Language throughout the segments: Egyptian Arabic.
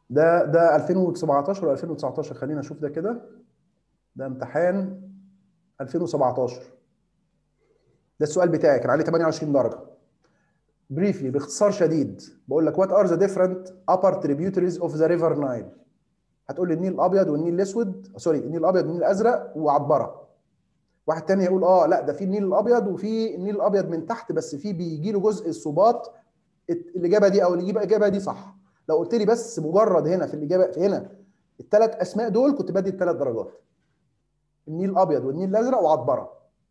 ده ده 2017 و 2019 خلينا نشوف ده كده ده امتحان 2017 ده السؤال بتاعي كان عليه 28 درجه بريفلي باختصار شديد بقول لك وات ار ذا ديفرنت upper tributaries of the river Nile هتقول لي النيل الابيض والنيل الاسود سوري النيل الابيض والنيل الازرق وعبره واحد تاني يقول اه لا ده في النيل الابيض وفي النيل الابيض من تحت بس في بيجي له جزء الصوبات الاجابه دي او الاجابه دي صح لو قلت لي بس مجرد هنا في الاجابه في هنا الثلاث اسماء دول كنت بدي الثلاث درجات النيل الابيض والنيل الازرق وعبره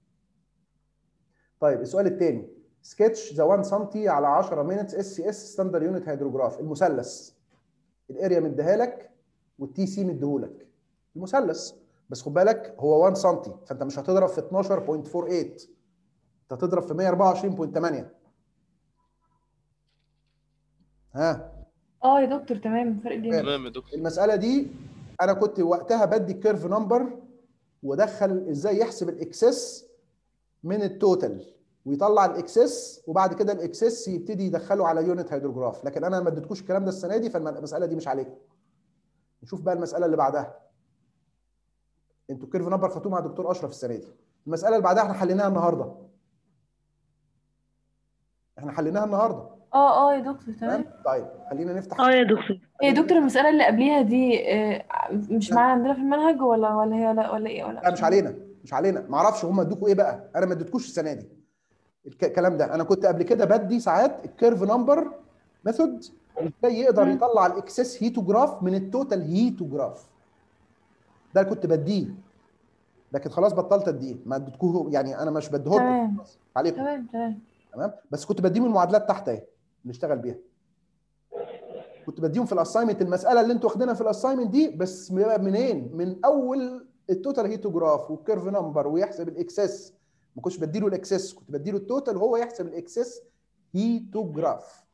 طيب السؤال الثاني سكتش ذا 1 سم على 10 مينتس اس سي اس ستاندرد يونت هيدروجراف المثلث الاريا مديها لك والتي سي مديهولك المثلث بس خد بالك هو 1 سم فانت مش هتضرب في 12.48 انت هتضرب في 124.8 ها اه يا دكتور تمام فرق جامد تمام يا دكتور المساله دي انا كنت وقتها بدي الكيرف نمبر وادخل ازاي يحسب الاكسس من التوتال ويطلع الاكسس وبعد كده الاكسس يبتدي يدخله على يونت هيدروجراف لكن انا ما اديتكوش الكلام ده السنه دي فالمساله دي مش عليكم نشوف بقى المساله اللي بعدها انتوا الكيرف نمبر خدتوه مع دكتور اشرف السنه دي المساله اللي بعدها احنا حليناها النهارده احنا حليناها النهارده اه اه يا دكتور تمام تمام طيب خلينا نفتح اه يا دكتور يا دكتور المسألة اللي قبليها دي آه، مش لا. معانا عندنا في المنهج ولا ولا هي ولا ولا ايه ولا لا مش علينا مش علينا ما اعرفش هم ادوكوا ايه بقى انا ما اديتكوش السنه دي الك- الكلام ده انا كنت قبل كده بدي ساعات الكيرف نمبر ميثود ازاي يقدر مم. يطلع الاكسس هيتوجراف من التوتال هيتوجراف ده اللي كنت بديه لكن خلاص بطلت اديه ما اديتكوه يعني انا مش بديه تمام. لكم عليكم تمام تمام تمام بس كنت بديهم المعادلات تحت اهي نشتغل بيها كنت بديهم في الاساينمنت المساله اللي انتوا واخدينها في الاساينمنت دي بس م- منين من اول التوتال هيتوجراف والكيرف نمبر ويحسب الاكسس ما كنتش بديله الاكسس كنت بديله التوتال وهو يحسب الاكسس هيتوجراف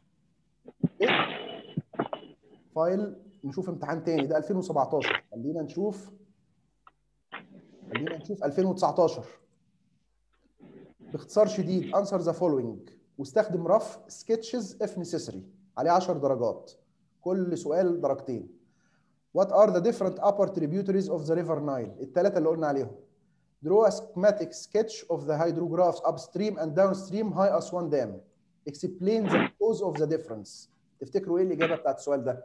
فايل نشوف امتحان تاني ده 2017 خلينا نشوف خلينا نشوف 2019 باختصار شديد answer the following واستخدم رف sketches if necessary عليه 10 درجات كل سؤال درجتين What are the different upper tributaries of the river Nile الثلاثة اللي قلنا عليهم Draw a schematic sketch of the hydrographs upstream and downstream high Aswan Dam Explain the cause of the difference تفتكروا ايه الإجابة بتاعت السؤال ده؟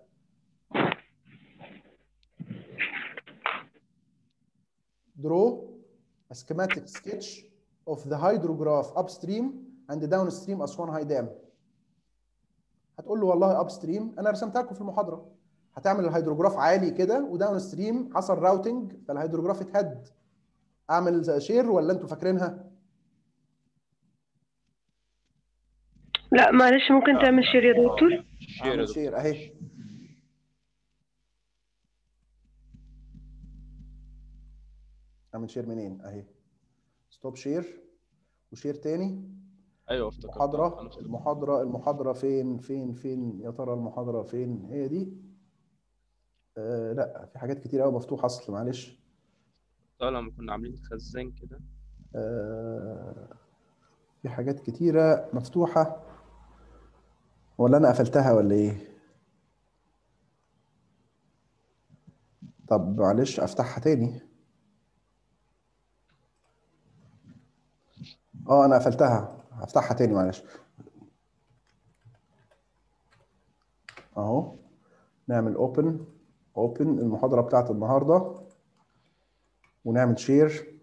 Draw a schematic sketch of the hydrograph upstream and downstream Aswan High Dam هتقول له والله اب ستريم انا رسمتها لكم في المحاضره هتعمل الهيدروجراف عالي كده وداون ستريم حصل راوتنج فالهيدروجراف اتهد اعمل شير ولا انتوا فاكرينها؟ لا معلش ممكن تعمل شير يا دكتور شير يا اعمل دكتور شير اهي اعمل شير منين؟ اهي ستوب شير وشير تاني ايوه افتكرت محاضرة أنا افتكرت. المحاضرة المحاضرة فين فين فين يا ترى المحاضرة فين هي دي آه لا في حاجات كتير قوي مفتوحة اصل معلش طبعا لما كنا عاملين خزان كده آه في حاجات كتيرة مفتوحة ولا انا قفلتها ولا ايه طب معلش افتحها تاني اه انا قفلتها هفتحها تاني معلش اهو نعمل اوبن اوبن المحاضرة بتاعت النهاردة ونعمل شير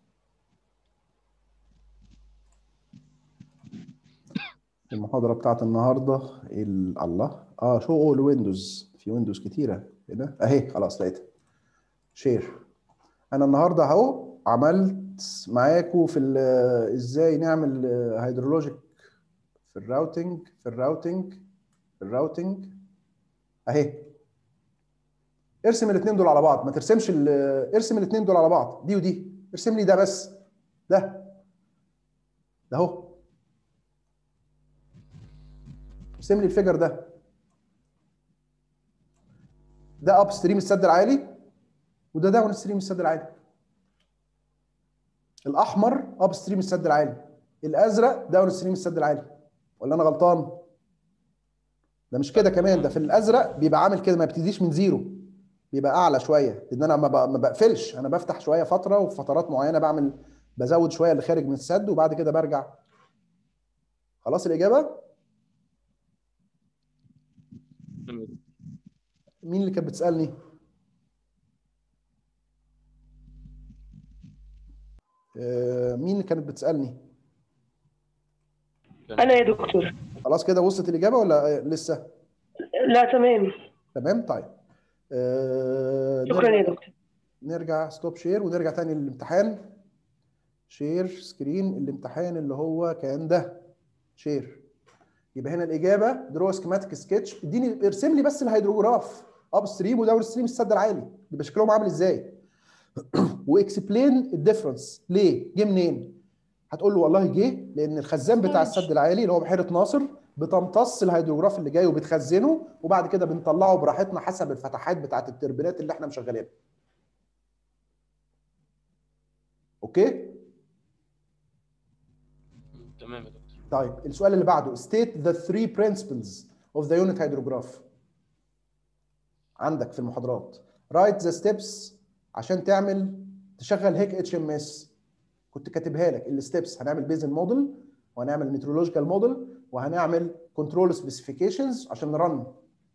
المحاضرة بتاعت النهاردة ال- الله اه شو اول ويندوز في ويندوز كتيرة هنا اهي خلاص لقيتها شير انا النهارده اهو عملت معاكم في ال- ازاي نعمل هيدرولوجيك في الراوتنج في الراوتنج في الراوتنج اهي ارسم الاثنين دول على بعض ما ترسمش ال- ارسم الاثنين دول على بعض دي ودي ارسم لي ده بس ده ده اهو ارسم لي الفيجر ده ده اب ستريم السد العالي وده داون ستريم السد العالي الاحمر اب ستريم السد العالي الازرق داون ستريم السد العالي ولا انا غلطان ده مش كده كمان ده في الازرق بيبقى عامل كده ما بيبتديش من زيرو بيبقى اعلى شويه لان انا ما ب- ما بقفلش انا بفتح شويه فتره وفي فترات معينه بعمل بزود شويه اللي خارج من السد وبعد كده برجع خلاص الاجابه تمام يا دكتور. مين اللي كانت بتسالني آه، مين اللي كانت بتسالني انا يا دكتور خلاص كده وصلت الاجابه ولا آه، لسه لا تمام تمام طيب آه، شكرا يا دكتور نرجع ستوب شير ونرجع تاني للامتحان شير سكرين الامتحان اللي هو كان ده شير يبقى هنا الاجابه درو سكيماتيك سكتش اديني ارسم لي بس الهيدروجراف اب ستريم وداون ستريم السد العالي يبقى شكلهم عامل ازاي واكسبلين الديفرنس ليه جه منين هتقول له والله جه لان الخزان بتاع السد العالي اللي هو بحيره ناصر بتمتص الهيدروجراف اللي جاي وبتخزنه وبعد كده بنطلعه براحتنا حسب الفتحات بتاعت التربينات اللي احنا مشغلينها اوكي تمام يا دكتور طيب السؤال اللي بعده state the three principles of the unit hydrograph عندك في المحاضرات write the steps عشان تعمل تشغل هيك اتش ام اس كنت كاتبها لك الستبس هنعمل بيزن موديل وهنعمل ميترولوجيكال موديل وهنعمل كنترول سبيسيفيكيشنز عشان نرن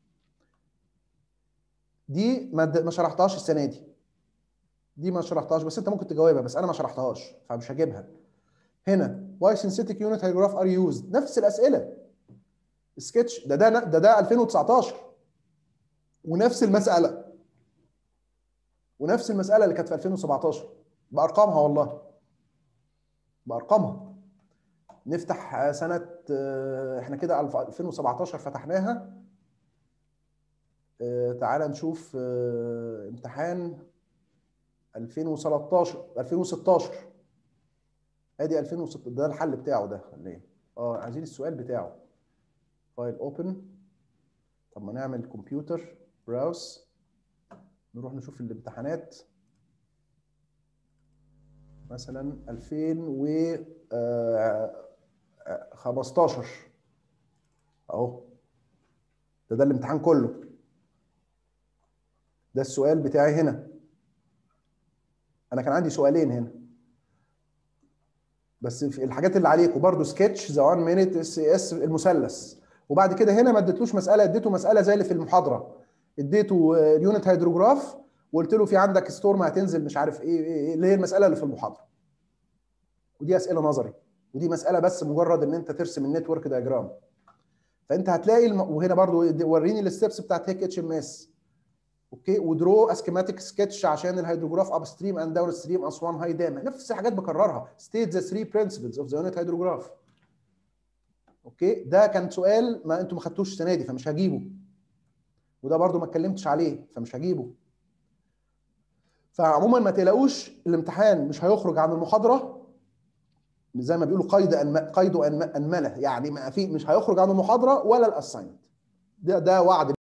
دي ما ما شرحتهاش السنه دي دي ما شرحتهاش بس انت ممكن تجاوبها بس انا ما شرحتهاش فمش هجيبها هنا واي سينثيتيك يونت هيدروجراف ار يوزد نفس الاسئله سكتش ده ده ده ده 2019 ونفس المساله ونفس المساله اللي كانت في 2017 بارقامها والله بارقامها نفتح سنه آه، احنا كده 2017 فتحناها آه، تعال نشوف آه، امتحان 2013 2016 ادي 2006 ده الحل بتاعه ده ولا ايه؟ اه عايزين السؤال بتاعه فايل اوبن طب ما نعمل كمبيوتر براوس نروح نشوف الامتحانات مثلا 2015 اهو ده ده الامتحان كله ده السؤال بتاعي هنا انا كان عندي سؤالين هنا بس في الحاجات اللي عليكم برضو سكتش ذا 1 مينيت اس اس المثلث وبعد كده هنا ما اديتلوش مساله اديته مساله زي اللي في المحاضره اديته آه، اليونت هيدروجراف وقلت له في عندك ستورم هتنزل مش عارف ايه ايه إيه، اللي هي المساله اللي في المحاضره ودي اسئله نظري ودي مساله بس مجرد ان انت ترسم النتورك دايجرام فانت هتلاقي الم... وهنا برضو ادي- وريني الستبس بتاعت هيك اتش ام اس اوكي ودرو اسكيماتيك سكتش عشان الهيدروجراف اب ستريم اند داون ستريم اسوان هاي دام نفس الحاجات بكررها ستيت ذا 3 برنسبلز اوف ذا يونت هيدروجراف اوكي ده كان سؤال ما انتم ما خدتوش السنه دي فمش هجيبه وده برضو ما اتكلمتش عليه فمش هجيبه فعموما ما تقلقوش الامتحان مش هيخرج عن المحاضره زي ما بيقولوا قيد أنم... قيد أنم... انمله يعني ما في مش هيخرج عن المحاضره ولا الاساينمنت ده ده وعد